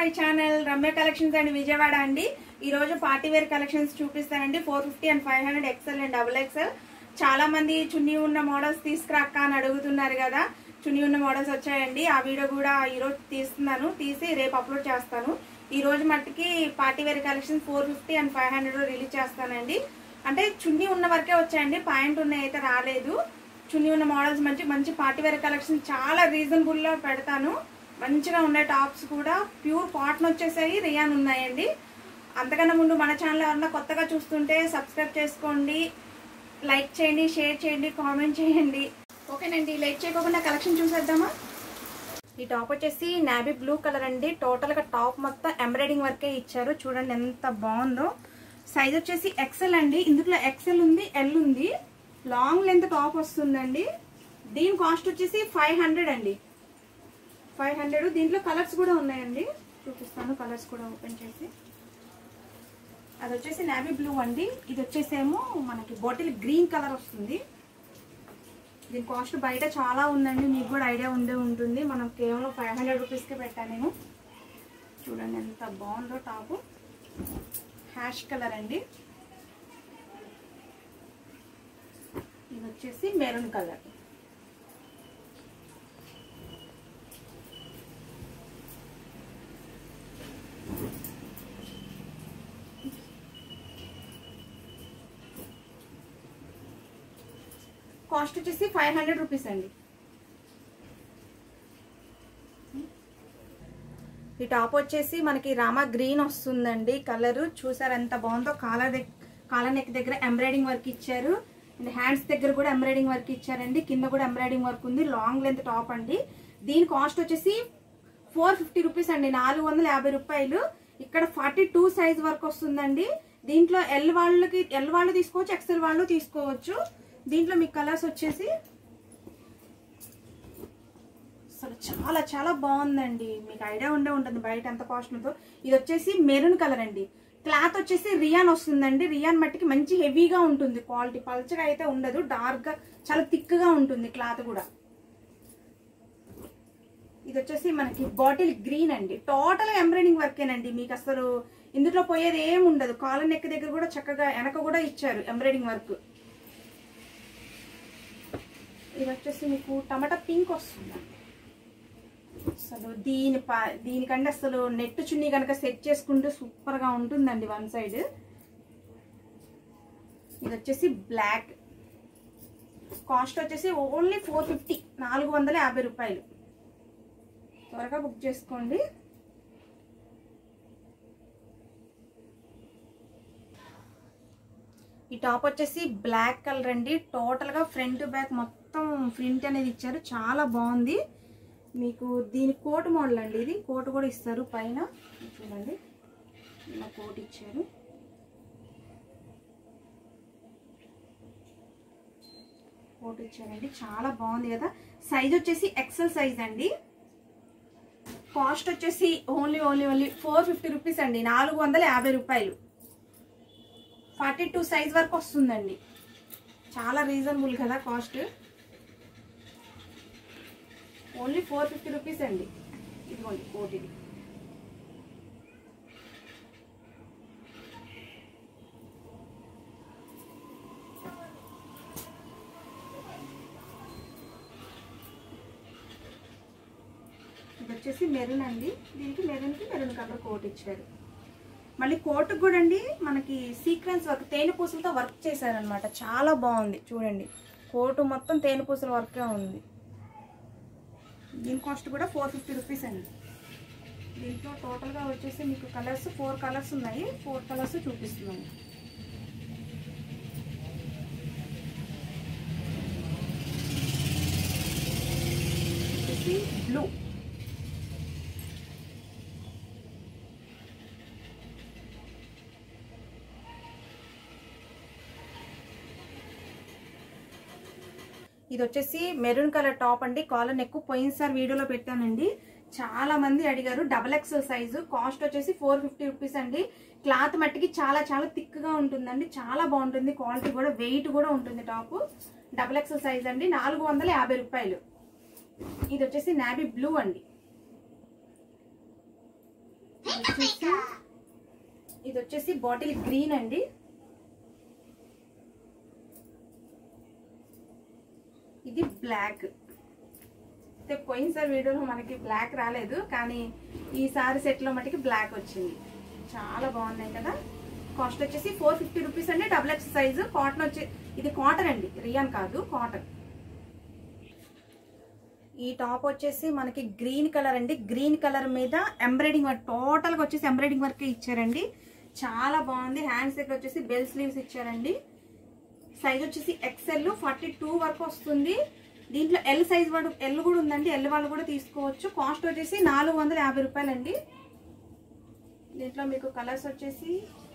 my channel Ramya collections and Vijayawada అండి ఈ రోజు పార్టీ వేర్ కలెక్షన్స్ చూపిస్తానండి four fifty and five hundred XL and double XL చాలా మంది చున్నీ ఉన్న మోడల్స్ తీసుకురాక్క అని అడుగుతున్నారు కదా చున్నీ ఉన్న మోడల్స్ వచ్చాయండి ఆ వీడియో కూడా ఈ రోజు తీస్తున్నాను తీసి రేపు అప్లోడ్ చేస్తాను ఈ రోజు మట్టుకి party wear collection four fifty and five hundred release చేస్తానండి అంటే చున్నీ ఉన్న వరకే వచ్చాయండి పాయింట్ ఉన్నాయి అయితే రాలేదు చున్నీ ఉన్న మోడల్స్ మంచి మంచి పార్టీ వేర్ కలెక్షన్ చాలా రీజనబుల్ లో పెడతాను మంచిగా ఉన్నాయి టాప్స్ కూడా ప్యూర్ కాటన్ వచ్చేసాయి రియాన్ ఉన్నాయండి అంతకన్నా ముందు మన ఛానల్ ఎవరన్నా కొత్తగా చూస్తుంటే సబ్స్క్రైబ్ చేసుకోండి లైక్ చేయండి షేర్ చేయండి కామెంట్ చేయండి ఓకేనండి లైక్ చేయకుండా కలెక్షన్ చూసేద్దామా ఈ టాప్ వచ్చేసి నాబీ బ్లూ కలర్ అండి టోటల్ గా టాప్ మొత్తం ఎంబ్రాయిడింగ్ వర్కే ఇచ్చారు చూడండి ఎంత బాగుందో సైజ్ వచ్చేసి ఎక్సెల్ అండి ఇందులో ఎక్సెల్ ఉంది ఎల్ ఉంది లాంగ్ లెంత్ టాప్ వస్తుందండి దీని కాస్ట్ వచ్చేసి ఫైవ్ హండ్రెడ్ అండి ఫైవ్ హండ్రెడ్ దీంట్లో కలర్స్ కూడా ఉన్నాయండి చూపిస్తాను కలర్స్ కూడా ఓపెన్ చేసి అది వచ్చేసి నావీ బ్లూ అండి ఇది వచ్చేసేమో మనకి బాటిల్ గ్రీన్ కలర్ వస్తుంది దీని కాస్ట్ బయట చాలా ఉందండి మీకు కూడా ఐడియా ఉండే ఉంటుంది మనం కేవలం ఫైవ్ హండ్రెడ్ రూపీస్కే పెట్టాను నేను చూడండి ఎంత బాగుందో టాపు హ్యాష్ కలర్ అండి ఇది వచ్చేసి మెరూన్ కలర్ కాస్ట్ వచ్చేసి ఫైవ్ హండ్రెడ్ రూపీస్ అండి ఈ టాప్ వచ్చేసి మనకి రామా గ్రీన్ వస్తుందండి కలర్ చూసారు ఎంత బాగుందో కాలర్ కాలర్ నెక్ దగ్గర ఎంబ్రాయిడింగ్ వర్క్ ఇచ్చారు అండ్ హ్యాండ్స్ దగ్గర కూడా ఎంబ్రాయిడింగ్ వర్క్ ఇచ్చారండి కింద కూడా ఎంబ్రాయిడింగ్ వర్క్ ఉంది లాంగ్ లెంత్ టాప్ అండి దీని కాస్ట్ వచ్చేసి ఫోర్ ఫిఫ్టీ రూపీస్ అండి నాలుగు వందల యాభై రూపాయలు ఇక్కడ ఫార్టీ టూ సైజ్ వర్క్ వస్తుందండి దీంట్లో ఎల్ వాళ్ళకి ఎల్ వాళ్ళు తీసుకోవచ్చు ఎక్సెల్ వాళ్ళు తీసుకోవచ్చు దీంట్లో మీకు కలర్స్ వచ్చేసి అసలు చాలా చాలా బాగుందండి మీకు ఐడియా ఉండే ఉంటుంది బయట ఎంత కాస్ట్ ఉందో ఇది వచ్చేసి మెరూన్ కలర్ అండి క్లాత్ వచ్చేసి రియాన్ వస్తుందండి రియాన్ మట్టికి మంచి హెవీగా ఉంటుంది క్వాలిటీ పల్చగా అయితే ఉండదు డార్క్ గా చాలా థిక్ గా ఉంటుంది క్లాత్ కూడా ఇది వచ్చేసి మనకి బాటిల్ గ్రీన్ అండి టోటల్ ఎంబ్రాయిడింగ్ వర్కేనండి మీకు అసలు ఇందులో పోయేది ఏం ఉండదు కాలర్ నెక్ దగ్గర కూడా చక్కగా వెనక కూడా ఇచ్చారు ఎంబ్రాయిడింగ్ వర్క్ ఇది వచ్చేసి మీకు టమాటా పింక్ వస్తుందండి అసలు దీని ప దీనికంటే అసలు నెట్ చున్నీ కనుక సెట్ చేసుకుంటే సూపర్ గా ఉంటుందండి వన్ సైడ్ ఇది వచ్చేసి బ్లాక్ కాస్ట్ వచ్చేసి ఓన్లీ ఫోర్ ఫిఫ్టీ నాలుగు వందల యాభై రూపాయలు త్వరగా బుక్ చేసుకోండి ఈ టాప్ వచ్చేసి బ్లాక్ కలర్ అండి టోటల్ గా ఫ్రంట్ బ్యాక్ మొత్తం ప్రింట్ అనేది ఇచ్చారు చాలా బాగుంది మీకు దీని కోట్ మోడల్ అండి ఇది కోట్ కూడా ఇస్తారు పైన చూడండి ఇలా కోట్ ఇచ్చారు కోట్ ఇచ్చారండి చాలా బాగుంది కదా సైజ్ వచ్చేసి ఎక్సెల్ సైజ్ అండి కాస్ట్ వచ్చేసి only only only four fifty rupees అండి నాలుగు వందల యాభై రూపాయలు ఫార్టీ టూ సైజ్ వరకు వస్తుందండి చాలా రీజనబుల్ కదా cost only four fifty rupees అండి ఇదిగోండి కోట్ ఇది ఇది వచ్చేసి మెరూన్ అండి దీనికి మెరూన్కి మెరూన్ కలర్ కోట్ ఇచ్చారు మళ్ళీ కోటుకు కూడా అండి మనకి సీక్వెన్స్ వర్క్ తేనె పూసలతో వర్క్ చేశారనమాట చాలా బాగుంది చూడండి కోటు మొత్తం తేనె పూసల వర్కే ఉంది దీని కాస్ట్ కూడా ఫోర్ ఫిఫ్టీ రూపీస్ అండి దీంట్లో టోటల్గా వచ్చేసి మీకు కలర్స్ ఫోర్ కలర్స్ ఉన్నాయి ఫోర్ కలర్స్ చూపిస్తున్నాను వచ్చేసి బ్లూ ఇది వచ్చేసి మెరూన్ కలర్ టాప్ అండి కాలర్ నెక్ పోయినసారి వీడియోలో పెట్టానండి చాలా మంది అడిగారు డబల్ ఎక్స్ఎల్ సైజు కాస్ట్ వచ్చేసి ఫోర్ ఫిఫ్టీ రూపీస్ అండి క్లాత్ మట్టికి చాలా చాలా థిక్ గా ఉంటుందండి చాలా బాగుంటుంది క్వాలిటీ కూడా వెయిట్ కూడా ఉంటుంది టాప్ డబల్ ఎక్స్ఎల్ సైజ్ అండి నాలుగు వందల యాభై రూపాయలు ఇది వచ్చేసి నాబీ బ్లూ అండి ఇది వచ్చేసి ఇది వచ్చేసి బాటిల్ గ్రీన్ అండి ఇది బ్లాక్ అయితే పోయినసారి వీడియోలో మనకి బ్లాక్ రాలేదు కానీ ఈసారి సెట్లో మటుకి బ్లాక్ వచ్చింది చాలా బాగున్నాయి కదా కాస్ట్ వచ్చేసి ఫోర్ ఫిఫ్టీ రూపీస్ అండి డబుల్ ఎక్స్ సైజు కాటన్ వచ్చి ఇది కాటన్ అండి రియాన్ కాదు కాటన్ ఈ టాప్ వచ్చేసి మనకి గ్రీన్ కలర్ అండి గ్రీన్ కలర్ మీద ఎంబ్రాయిడింగ్ వర్క్ టోటల్ గా వచ్చేసి ఎంబ్రాయిడింగ్ వర్క్ ఇచ్చారండి చాలా బాగుంది హ్యాండ్స్ దగ్గర వచ్చేసి బెల్ స్లీవ్స్ ఇచ్చారండి సైజ్ వచ్చేసి ఎక్స్ఎల్ ఫార్టీ టూ వరకు వస్తుంది దీంట్లో ఎల్ సైజ్ వాడు ఎల్ కూడా ఉందండి ఎల్ వాళ్ళు కూడా తీసుకోవచ్చు కాస్ట్ వచ్చేసి నాలుగు వందల యాభై రూపాయలండి దీంట్లో మీకు కలర్స్ వచ్చేసి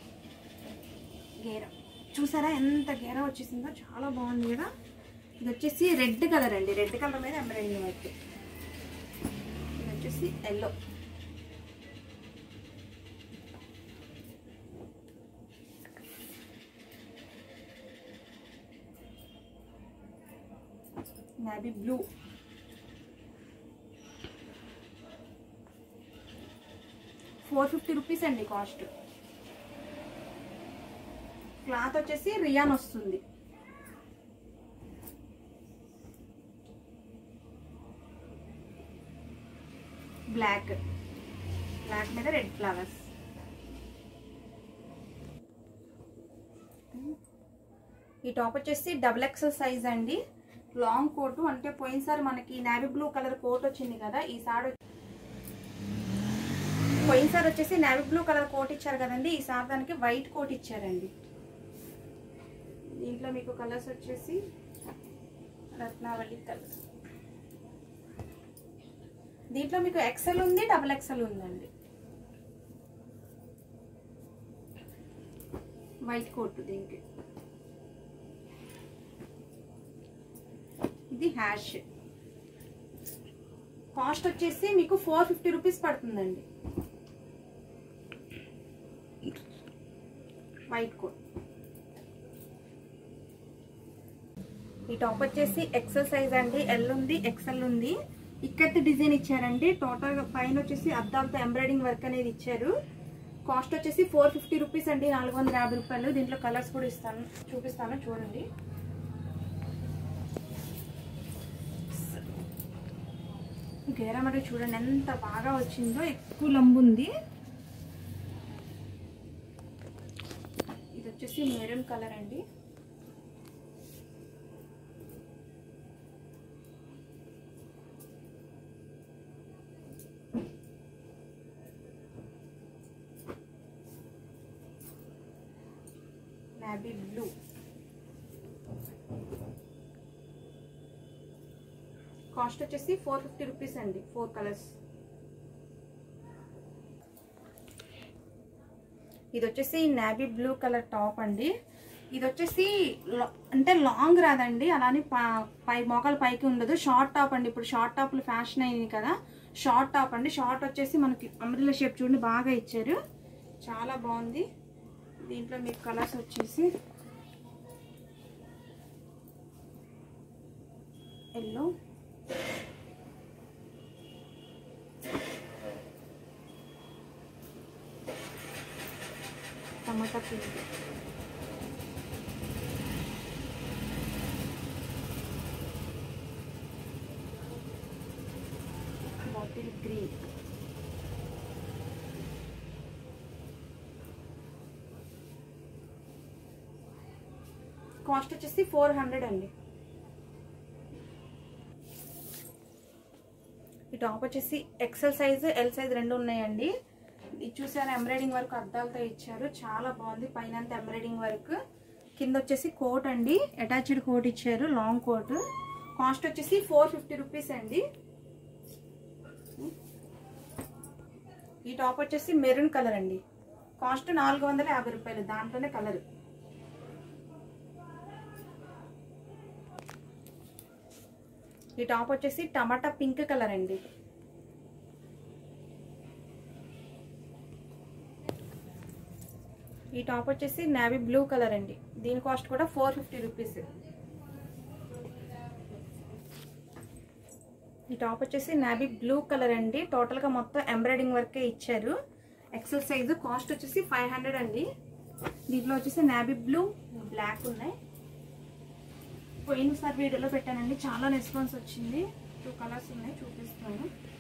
గేర చూసారా ఎంత గేర వచ్చేసిందో చాలా బాగుంది కదా ఇది వచ్చేసి రెడ్ కలర్ అండి రెడ్ కలర్ మీద ఎంబ్రాయిడింగ్ వర్క్ ఇది వచ్చేసి yellow navy blue four fifty rupees అండి కాస్ట్ క్లాత్ వచ్చేసి రియాన్ వస్తుంది బ్లాక్ బ్లాక్ మీద రెడ్ ఫ్లవర్స్ ఈ టాప్ వచ్చేసి డబుల్ ఎక్సెల్ సైజ్ అండి లాంగ్ కోట్ అంటే పోయినసారి మనకి నావీ బ్లూ కలర్ కోట్ వచ్చింది కదా ఈసారి పోయినసారి వచ్చేసి నావీ బ్లూ కలర్ కోట్ ఇచ్చారు కదండి ఈసారి దానికి వైట్ కోట్ ఇచ్చారండి దీంట్లో మీకు కలర్స్ వచ్చేసి రత్నావళి కలర్ దీంట్లో మీకు ఎక్సెల్ ఉంది డబుల్ ఎక్సెల్ ఉందండి వైట్ కోట్ దీనికి ఇది హ్యాష్ కాస్ట్ వచ్చేసి మీకు ఫోర్ ఫిఫ్టీ రూపీస్ పడుతుందండి వైట్ కోట్ ఈ టాప్ వచ్చేసి ఎక్సెల్ సైజ్ అండి ఎల్ ఉంది ఎక్సెల్ ఉంది ఇక్కత్ డిజైన్ ఇచ్చారండి టోటల్ పైన వచ్చేసి అద్దాలతో ఎంబ్రాయిడింగ్ వర్క్ అనేది ఇచ్చారు కాస్ట్ వచ్చేసి ఫోర్ ఫిఫ్టీ రూపీస్ అండి నాలుగు వందల యాభై రూపాయలు దీంట్లో కలర్స్ కూడా ఇస్తాను చూపిస్తాను చూడండి గేరా మరి చూడండి ఎంత బాగా వచ్చిందో ఎక్కువ లంబు ఉంది ఇది వచ్చేసి మెరూన్ కలర్ అండి నాబీ బ్లూ కాస్ట్ వచ్చేసి ఫోర్ ఫిఫ్టీ రూపీస్ అండి ఫోర్ కలర్స్ ఇది వచ్చేసి నావీ బ్లూ కలర్ టాప్ అండి ఇది వచ్చేసి లా- అంటే లాంగ్ రాదండి అలానే పా- పై మోకాలు పైకి ఉండదు షార్ట్ టాప్ అండి ఇప్పుడు షార్ట్ టాప్లు ఫ్యాషన్ అయింది కదా షార్ట్ టాప్ అండి షార్ట్ వచ్చేసి మనకి అమరిల షేప్ చూడండి బాగా ఇచ్చారు చాలా బాగుంది దీంట్లో మీకు కలర్స్ వచ్చేసి yellow tomato pink bottle green cost వచ్చేసి ఫోర్ హండ్రెడ్ అండి ఈ టాప్ వచ్చేసి ఎక్సెల్ సైజ్ ఎల్ సైజ్ రెండు ఉన్నాయండి ఇది చూసారా ఎంబ్రాయిడింగ్ వర్క్ అద్దాలతో ఇచ్చారు చాలా బాగుంది పైన అంతా ఎంబ్రాయిడింగ్ వర్క్ కింద వచ్చేసి కోట్ అండి అటాచ్డ్ కోట్ ఇచ్చారు లాంగ్ కోట్ కాస్ట్ వచ్చేసి ఫోర్ ఫిఫ్టీ రూపీస్ అండి ఈ టాప్ వచ్చేసి మెరూన్ కలర్ అండి కాస్ట్ నాలుగు వందల యాభై రూపాయలు దాంట్లోనే కలర్ ఈ టాప్ వచ్చేసి టమాటా పింక్ కలర్ అండి ఈ టాప్ వచ్చేసి నావీ బ్లూ కలర్ అండి దీని కాస్ట్ కూడా ఫోర్ ఫిఫ్టీ రూపీస్ ఈ టాప్ వచ్చేసి నావీ బ్లూ కలర్ అండి టోటల్గా మొత్తం ఎంబ్రాయిడింగ్ వర్కే ఇచ్చారు ఎక్సెల్ సైజు కాస్ట్ వచ్చేసి ఫైవ్ హండ్రెడ్ అండి దీంట్లో వచ్చేసి నాబీ బ్లూ బ్లాక్ ఉన్నాయి పోయినసారి వీడియోలో పెట్టానండి చాలా రెస్పాన్స్ వచ్చింది టూ కలర్స్ ఉన్నాయి చూపిస్తాను